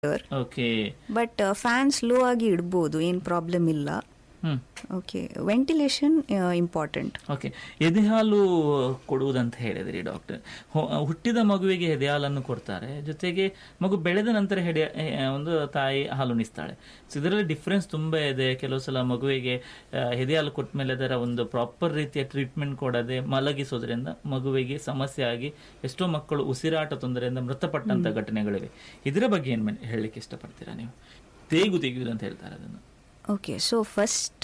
Okay but fan slow ಆಗಿ ಇಡ್ಬೋದು ಏನು ಪ್ರಾಬ್ಲಮ್ ಇಲ್ಲ hmm okay ventilation important okay ಎದೆಹಾಲು ಕೊಡುವುದಂತ ಹೇಳಿದ್ರಿ ಡಾಕ್ಟರ್ ಹೊ- ಹುಟ್ಟಿದ ಮಗುವಿಗೆ ಎದೆಹಾಲನ್ನು ಕೊಡ್ತಾರೆ ಜೊತೆಗೆ ಮಗು ಬೆಳೆದ ನಂತರ ಹೆಡೆ ಎ, ಒಂದು ತಾಯಿ ಹಾಲು ಉಣಿಸ್ತಾಳೆ ಸೊ ಇದರಲ್ಲಿ ಡಿಫ್ರೆನ್ಸ್ ತುಂಬಾ ಇದೆ ಕೆಲವು ಸಲ ಮಗುವಿಗೆ ಆ, ಎದೆಹಾಲು ಕೊಟ್ಟ ಮೇಲೆ ಅದರ ಒಂದು ಪ್ರಾಪರ್ ರೀತಿಯ ಟ್ರೀಟ್ಮೆಂಟ್ ಕೊಡದೆ ಮಲಗಿಸೋದ್ರಿಂದ ಮಗುವಿಗೆ ಸಮಸ್ಯೆ ಆಗಿ ಎಷ್ಟೋ ಮಕ್ಕಳು ಉಸಿರಾಟ ತೊಂದರೆಯಿಂದ ಮೃತಪಟ್ಟಂತ ಘಟನೆಗಳಿವೆ ಇದರ ಬಗ್ಗೆ ಏನ್ ಮನ್- ಹೇಳಲಿಕ್ಕೆ ಇಷ್ಟಪಡ್ತೀರಾ ನೀವು ತೇಗು ತೆಗೆಯುವುದು ಅಂತ ಹೇಳ್ತಾರೆ ಅದನ್ನು ಓಕೆ ಸೊ ಫಸ್ಟ್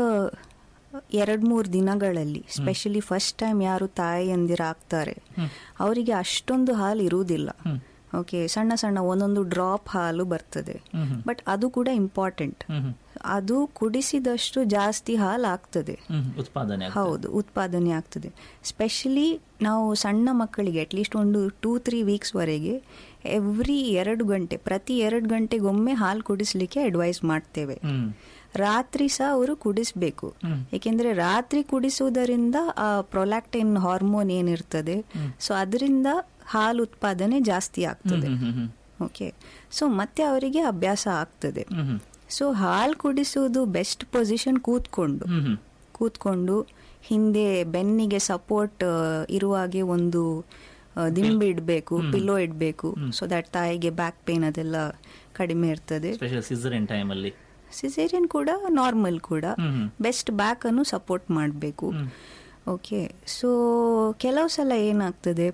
ಎರಡು ಮೂರು ದಿನಗಳಲ್ಲಿ ಸ್ಪೆಷಲಿ ಫಸ್ಟ್ ಟೈಮ್ ಯಾರು ತಾಯಿಯಂದಿರ ಆಗ್ತಾರೆ ಹ್ಮ್. ಅವರಿಗೆ ಅಷ್ಟೊಂದು ಹಾಲು ಇರುವುದಿಲ್ಲ ಹ್ಮ್. ಓಕೆ ಸಣ್ಣ ಸಣ್ಣ ಒಂದೊಂದು ಡ್ರಾಪ್ ಹಾಲು ಬರ್ತದೆ ಹ್ಮ್ ಹ್ಮ್. ಬಟ್ ಅದು ಕೂಡ ಇಂಪಾರ್ಟೆಂಟ್ ಹ್ಮ್ ಹ್ಮ್. ಅದು ಕುಡಿಸಿದಷ್ಟು ಜಾಸ್ತಿ ಹಾಲು ಆಗ್ತದೆ ಹ್ಮ್ ಹ್ಮ್. ಉತ್ಪಾದನೆ ಆಗ್ತದೆ. ಹೌದು ಉತ್ಪಾದನೆ ಆಗ್ತದೆ ಸ್ಪೆಷಲಿ ನಾವು ಸಣ್ಣ ಮಕ್ಕಳಿಗೆ ಅಟ್ಲೀಸ್ಟ್ ಒಂದು ಟೂ ತ್ರೀ ವೀಕ್ಸ್ವರೆಗೆ ಎವ್ರಿ ಎರಡು ಗಂಟೆ ಪ್ರತಿ ಎರಡು ಗಂಟೆಗೊಮ್ಮೆ ಹಾಲು ಕುಡಿಸ್ಲಿಕ್ಕೆ ಅಡ್ವೈಸ್ ಮಾಡ್ತೇವೆ ಹ್ಮ್ ರಾತ್ರಿ ಸಹ ಅವರು ಕುಡಿಸ್ಬೇಕು ಹ್ಮ್. ಏಕೆಂದ್ರೆ ರಾತ್ರಿ ಕುಡಿಸುವುದರಿಂದ ಆ ಪ್ರೊಲ್ಯಾಕ್ಟಿನ್ ಹಾರ್ಮೋನ್ ಏನಿರ್ತದೆ ಸೊ ಅದರಿಂದ ಹಾಲು ಉತ್ಪಾದನೆ ಜಾಸ್ತಿ ಆಗ್ತದೆ ಹ್ಮ್ ಹ್ಮ್ ಹ್ಮ್ ಓಕೆ ಸೊ ಮತ್ತೆ ಅವರಿಗೆ ಅಭ್ಯಾಸ ಆಗ್ತದೆ ಹ್ಮ್ ಹ್ಮ್. ಸೊ ಹಾಲು ಕುಡಿಸುವುದು ಬೆಸ್ಟ್ ಪೊಸಿಷನ್ ಕೂತ್ಕೊಂಡು ಹ್ಮ್ ಹ್ಮ್. ಕೂತ್ಕೊಂಡು ಹಿಂದೆ ಬೆನ್ನಿಗೆ ಸಪೋರ್ಟ್ ಇರುವಾಗೆ ಒಂದು ಆ, ದಿಂಬು ಇಡಬೇಕು ಪಿಲ್ಲೋ ಇಡಬೇಕು ಸೊ ದಟ್ ತಾಯಿಗೆ ಬ್ಯಾಕ್ ಪೇನ್ ಅದೆಲ್ಲ ಕಡಿಮೆ ಇರ್ತದೆ ಸ್ಪೆಷಲ್ ಸಿಸರಿನ್ ಟೈಮ್ ಅಲ್ಲಿ ಸಿಸೇರಿಯನ್ ಕೂಡ ನಾರ್ಮಲ್ ಕೂಡ ಹ್ಮ್ ಹ್ಮ್. ಬೆಸ್ಟ್ ಬ್ಯಾಕ್ ಅನ್ನು ಸಪೋರ್ಟ್ ಮಾಡಬೇಕು ಹ್ಮ್. ಓಕೆ ಸೊ ಕೆಲವು ಸಲ ಏನಾಗ್ತದೆ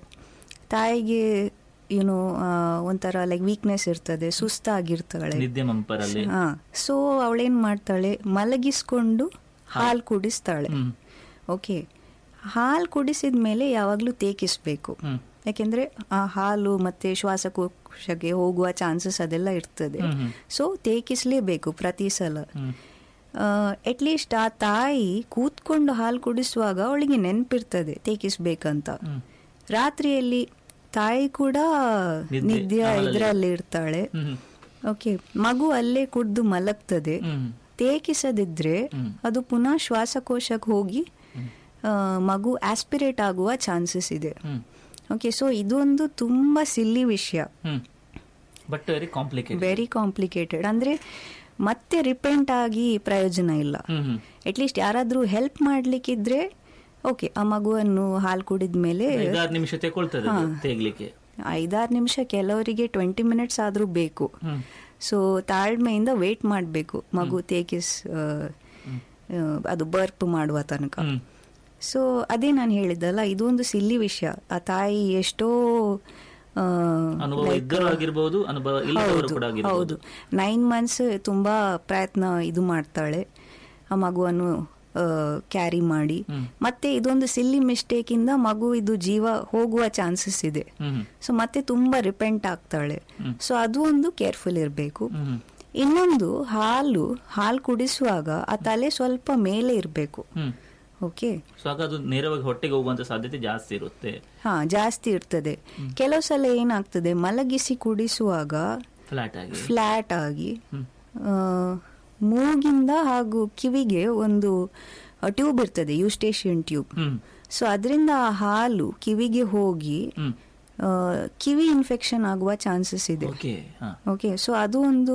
ತಾಯಿಗೆ ಯುನೋ ಒಂಥರ ಲೈಕ್ ವೀಕ್ನೆಸ್ ಇರ್ತದೆ ಸುಸ್ತಾಗಿರ್ತಾಳೆ ನಿದ್ದೆ ಮಂಪರಲ್ಲಿ ಹಾ ಸೊ ಅವಳೇನ್ ಮಾಡ್ತಾಳೆ ಮಲಗಿಸ್ಕೊಂಡು ಹಾಲು ಕುಡಿಸ್ತಾಳೆ ಹ್ಮ್ ಓಕೆ ಹಾಲು ಕುಡಿಸಿದ ಮೇಲೆ ಯಾವಾಗಲೂ ತೇಕಿಸ್ಬೇಕು ಹ್ಮ್. ಯಾಕೆಂದ್ರೆ ಆ ಹಾಲು ಮತ್ತೆ ಶ್ವಾಸಕೋಶಕ್ಕೆ ಹೋಗುವ ಚಾನ್ಸಸ್ ಅದೆಲ್ಲ ಇರ್ತದೆ ಹ್ಮ್ ಹ್ಮ್. ಸೊ ತೇಕಿಸ್ಲೇಬೇಕು ಪ್ರತಿ ಸಲ ಹ್ಮ್. ಅಟ್ಲೀಸ್ಟ್ ಆ ತಾಯಿ ಕೂತ್ಕೊಂಡು ಹಾಲು ಕುಡಿಸುವಾಗ ಅವಳಿಗೆ ನೆನಪಿರ್ತದೆ ತೇಕಿಸ್ಬೇಕಂತ ಹ್ಮ್. ರಾತ್ರಿಯಲ್ಲಿ ತಾಯಿ ಕೂಡ ನಿದ್ದೆ, ನಿದ್ದೆ ಹಾಲಲ್ಲಿ. ಇದರಲ್ಲಿ ಇರ್ತಾಳೆ ಹ್ಮ್ ಹ್ಮ್. ಓಕೆ ಮಗು ಅಲ್ಲೇ ಕುಡ್ದು ಮಲಗ್ತದೆ ಹ್ಮ್. ತೇಕಿಸದಿದ್ರೆ ಹ್ಮ್. ಅದು ಪುನಃ ಶ್ವಾಸಕೋಶಕ್ಕೆ ಹೋಗಿ ಆ, ಮಗು ಆಸ್ಪಿರೇಟ್ ಆಗುವ ಚಾನ್ಸಸ್ ಇದೆ ಹ್ಮ್. ಓಕೆ ಸೊ ಇದೊಂದು ತುಂಬಾ ಸಿಲ್ಲಿ ವಿಷಯ hmm. But very complicated very complicated ಅಂದ್ರೆ ಮತ್ತೆ ರಿಪೆಂಟ್ ಆಗಿ ಪ್ರಯೋಜನ ಇಲ್ಲ ಹ್ಮ್ ಹ್ಮ್. ಅಟ್ಲೀಸ್ಟ್ ಯಾರಾದ್ರೂ ಹೆಲ್ಪ್ ಮಾಡ್ಲಿಕ್ಕಿದ್ರೆ ಓಕೆ ಆ ಮಗುವನ್ನು ಹಾಲು ಕುಡಿದ ಮೇಲೆ ಐದಾರು ನಿಮಿಷ ತಗೊಳ್ತದೆ ಅದು ತೆಗ್ಲಿಕ್ಕೆ ಐದಾರು ನಿಮಿಷ ಕೆಲವರಿಗೆ ಟ್ವೆಂಟಿ ಮಿನಿಟ್ಸ್ ಆದ್ರೂ ಬೇಕು ಹ್ಮ್. ಸೊ ತಾಳ್ಮೆಯಿಂದ ವೇಟ್ ಮಾಡಬೇಕು ಮಗು ತೇಕಿಸ್ ಆ, ಆ, ಅದು ಬರ್ಪ್ ಮಾಡುವ ತನಕ ಹ್ಮ್. ಸೊ ಅದೇ ನಾನು ಹೇಳಿದ್ದಲ್ಲ ಇದೊಂದು ಸಿಲ್ಲಿ ವಿಷಯ ಆ ತಾಯಿ ಎಷ್ಟೋ ಆ, ಅನುಭವ like, ಇದ್ದರೂ ಆಗಿರ್ಬೋದು ಅನುಭವ ಇಲ್ಲದವರು ಹೌದು ಕೂಡ ಆಗಿರ್ಬೋದು ಹೌದು ನೈನ್ ಮಂತ್ಸ್ ತುಂಬಾ ಪ್ರಯತ್ನ ಇದು ಮಾಡ್ತಾಳೆ ಆ ಮಗುವನ್ನು ಕ್ಯಾರಿ ಮಾಡಿ ಹ್ಮ್. ಮತ್ತೆ ಇದೊಂದು ಸಿಲ್ಲಿ ಮಿಸ್ಟೇಕ್ ಇಂದ ಮಗು ಇದು ಜೀವ ಹೋಗುವ ಚಾನ್ಸಸ್ ಇದೆ ಹ್ಮ್ ಹ್ಮ್. ಸೊ ಮತ್ತೆ ತುಂಬಾ ರಿಪೆಂಟ್ ಆಗ್ತಾಳೆ ಹ್ಮ್. ಸೊ ಅದು ಒಂದು ಕೇರ್ಫುಲ್ ಇರಬೇಕು ಹ್ಮ್ ಹ್ಮ್. ಇನ್ನೊಂದು ಹಾಲು ಹಾಲು ಕುಡಿಸುವಾಗ ಆ ತಲೆ ಸ್ವಲ್ಪ ಮೇಲೆ ಇರಬೇಕು ಹ್ಮ್. ಓಕೆ ಸೊ ಆಗ ಅದು ನೇರವಾಗಿ ಹೊಟ್ಟೆಗೆ ಹೋಗುವಂತ ಸಾಧ್ಯತೆ ಜಾಸ್ತಿ ಇರುತ್ತೆ ಹಾ ಜಾಸ್ತಿ ಇರ್ತದೆ ಕೆಲವು ಸಲ ಏನಾಗ್ತದೆ ಮಲಗಿಸಿ ಕುಡಿಸುವಾಗ ಫ್ಲಾಟ್ ಆಗಿ ಫ್ಲಾಟ್ ಆಗಿ ಹ್ಮ್. ಆ, ಮೂಗಿಂದ ಹಾಗೂ ಕಿವಿಗೆ ಒಂದು ಟ್ಯೂಬ್ ಇರ್ತದೆ ಯೂಸ್ಟೇಷಿಯನ್ ಟ್ಯೂಬ್ ಹ್ಮ್ ಸೊ ಅದರಿಂದ ಆ ಹಾಲು ಕಿವಿಗೆ ಹೋಗಿ ಹ್ಮ್ ಆ, ಕಿವಿ ಇನ್ಫೆಕ್ಷನ್ ಆಗುವ ಚಾನ್ಸಸ್ ಇದೆ ಓಕೆ ಹಾ ಓಕೆ ಸೊ ಅದು ಒಂದು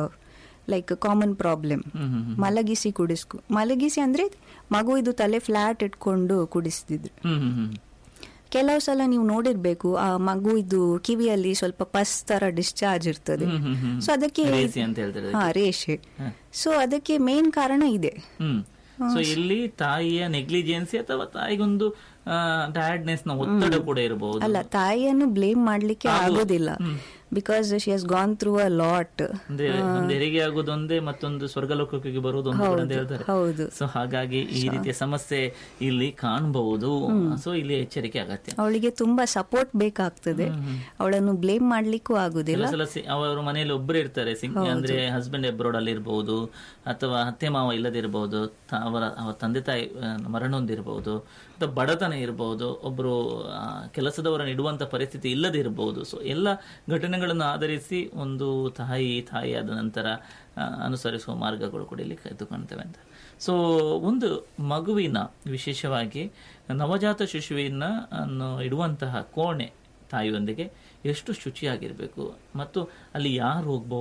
like common problem hmm hmm hmm. ಮಲಗಿಸಿ ಕುಡಿಸ್ಕು ಮಲಗಿಸಿ ಅಂದ್ರೆ ಮಗು ಇದು ತಲೆ ಫ್ಲಾಟ್ ಇಟ್ಕೊಂಡು ಕುಡಿಸ್ತಿದ್ರು ಹ್ಮ್ ಹ್ಮ್ ಹ್ಮ್. ಕೆಲವು ಸಲ ನೀವು ನೋಡಿರ್ಬೇಕು ಆ ಮಗು ಇದು ಕಿವಿಯಲ್ಲಿ ಸ್ವಲ್ಪ ಪಸ್ ತರ ಡಿಸ್ಚಾರ್ಜ್ ಇರ್ತದೆ ಹ್ಮ್ ಹ್ಮ್ ಹ್ಮ್. ಸೊ ಅದಕ್ಕೆ ರೇಸಿ ಅಂತ ಹೇಳ್ತಾರೆ ಹಾ ಅದಕ್ಕೆ. ರೇಷೆ ಹಾ. ಸೊ ಅದಕ್ಕೆ ಮೇನ್ ಕಾರಣ ಇದೆ ಹ್ಮ್ ಸೊ ಇಲ್ಲಿ ತಾಯಿಯ ನೆಗ್ಲಿಜೆನ್ಸಿ ಅಥವಾ ತಾಯಿಗೊಂದು ಟಯರ್ಡ್ನೆಸ್ ನ ಒತ್ತಡ ಕೂಡ ಇರಬಹುದು ಅಲ್ಲ ತಾಯಿಯನ್ನು ಬ್ಲೇಮ್ ಮಾಡ್ಲಿಕ್ಕೆ ಆಗು- ಆಗೋದಿಲ್ಲ hmm. Because she has gone through a lot ಅಂದ್ರೆ ಒಂದು ಹೆರಿಗೆ ಆಗೋದೊಂದೇ ಮತ್ತೊಂದು ಸ್ವರ್ಗಲೋಕಕ್ಕೆ ಬರುವುದೊಂದು ಕೂಡ ಅಂತ ಹೇಳ್ತಾರೆ ಹೌದು ಸೊ ಹಾಗಾಗಿ ಈ ರೀತಿಯ ಸಮಸ್ಯೆ ಇಲ್ಲಿ ಕಾಣಬಹುದು ಸೊ ಇಲ್ಲಿ ಎಚ್ಚರಿಕೆ ಅಗತ್ಯ ಅವಳಿಗೆ ತುಂಬಾ ಸಪೋರ್ಟ್ ಬೇಕಾಗ್ತದೆ ಅವಳನ್ನು ಬ್ಲೇಮ್ ಮಾಡ್ಲಿಕ್ಕೂ ಆಗುದಿಲ್ಲ ಕೆಲವು ಸಲ ಸಿ- ಅವರು ಮನೆಯಲ್ಲಿ ಒಬ್ಬರೇ ಇರ್ತಾರೆ ಸಿಂಗ್- ಅಂದ್ರೆ ಹಸ್ಬೆಂಡ್ ಎಬ್ರೋಡ್ ಅಲ್ಲಿ ಇರಬಹುದು ಅಥವಾ ಅತ್ತೆ ಮಾವ ಇಲ್ಲದಿರಬಹುದು ತ- ಅವರ ಅವರ ತಂದೆ ತಾಯಿ ಆ, ಮರಣ ಹೊಂದಿರಬಹುದು ಅಥವಾ ಬಡತನ ಇರಬಹುದು ಒಬ್ಬರು ಕೆಲಸದವರನ್ನು ಇಡುವಂತ ಪರಿಸ್ಥಿತಿ ಇಲ್ಲದಿರಬಹುದು ಸೊ ಎಲ್ಲ ಘಟನೆಗಳನ್ನು ಆಧರಿಸಿ ಒಂದು ತಾಯಿ ತಾಯಿ ಆದ ನಂತರ ಆ, ಅನುಸರಿಸುವ ಮಾರ್ಗಗಳು ಕೂಡ ಇಲ್ಲಿ ಎದ್ದು ಕಾಣ್ತವೆ ಅಂತ ಸೊ ಒಂದು ಮಗುವಿನ ವಿಶೇಷವಾಗಿ ನವಜಾತ ಶಿಶುವಿನ ಅನ್ನು ಇಡುವಂತಹ ಕೋಣೆ ತಾಯಿಯೊಂದಿಗೆ ಎಷ್ಟು ಶುಚಿಯಾಗಿರಬೇಕು ಮತ್ತು ಅಲ್ಲಿ ಯಾರು ಹೋಗ್ಬೋದು